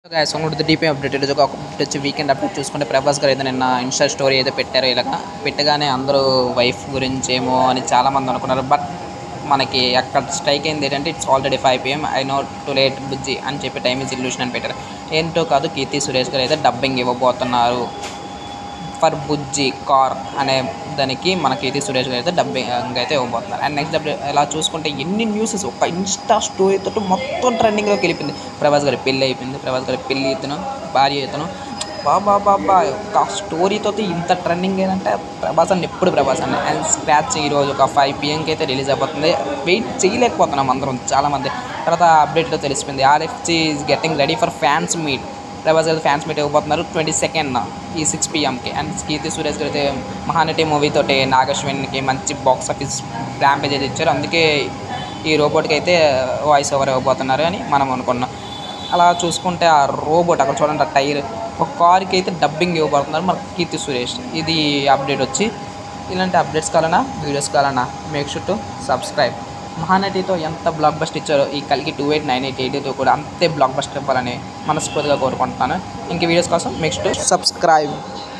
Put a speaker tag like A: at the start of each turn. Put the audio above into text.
A: guys ఇంకోటి DP update ఈరోజు ఒక అప్డేట్ వచ్చి వీకెండ్ అప్డేట్ చూసుకుంటే ప్రభాస్ గారు అయితే నిన్న ఇన్స్టా స్టోరీ అయితే పెట్టారు ఇలాగ పెట్టగానే అందరూ వైఫ్ గురించి ఏమో అని చాలామంది అనుకున్నారు బట్ మనకి అక్కడ స్ట్రైక్ అయింది ఏంటంటే it's already five PM I know too late Bujji అని చెప్పి టైమ్ ఇస్ ఇల్యూషన్ అని పెట్టారు ఏంటో కాదు కీర్తి సురేష్ గారు అయితే డబ్బింగ్ ఇవ్వబోతున్నారు ఫర్ బుజ్జి కార్ అనే దానికి మన కీర్తి సురేష్ గారు అయితే డబ్బింగ్ అయితే ఇవ్వబోతున్నారు అండ్ నెక్స్ట్ అప్డేట్ ఇలా చూసుకుంటే ఎన్ని న్యూసెస్ ఒక ఇన్స్టా స్టోరీ తోటి మొత్తం ట్రెండింగ్లోకి వెళ్ళిపోయింది ప్రభాస్ గారి పెళ్ళి అయిపోయింది ప్రభాస్ గారి పెళ్ళి ఇతను భార్య ఇతను బాబా బాబా ఒక స్టోరీతో ఇంత ట్రెండింగ్ ఏంటంటే ప్రభాస్ అని ఎప్పుడు ప్రభాస్ అని అండ్ స్క్రాచ్ ఈరోజు ఒక ఫైవ్ పిఎంకి అయితే రిలీజ్ అయిపోతుంది వెయిట్ చేయలేకపోతున్నాం అందరం చాలామంది తర్వాత అప్డేట్లో తెలిసిపోయింది RFC is getting ready for fans meet Prabhas garu fans meet ఇవ్వబోతున్నారు ట్వంటీ సెకండ్ ఈ సిక్స్ పిఎంకి అండ్ కీర్తి సురేష్ గారు అయితే మహానటి మూవీతోటి నాగశ్విన్కి మంచి బాక్స్ ఆఫీస్ ర్యాంపేజ్ అయితే ఇచ్చారు అందుకే ఈ రోబోట్కి అయితే వాయిస్ ఓవర్ ఇవ్వబోతున్నారు అని మనం అనుకున్నాం అలా చూసుకుంటే ఆ రోబోట్ అక్కడ చూడండి ఆ టైర్ ఒక కార్కి అయితే డబ్బింగ్ ఇవ్వబోతున్నారు మన కీర్తి సురేష్ ఇది అప్డేట్ వచ్చి ఇలాంటి అప్డేట్స్ కావాలన్నా వీడియోస్ కావాలన్నా మేక్ షూర్ టు సబ్స్క్రైబ్ మహానటితో ఎంత బ్లాక్ బస్ట్ ఇచ్చారో ఈ కలికి టూ ఎయిట్ నైన్ ఎయిట్ ఎయిట్తో కూడా అంతే బ్లాక్ బస్టర్ ఇవ్వాలని మనస్ఫూర్తిగా కోరుకుంటున్నాను ఇంక వీడియోస్ కోసం నెక్స్ట్ సబ్స్క్రైబ్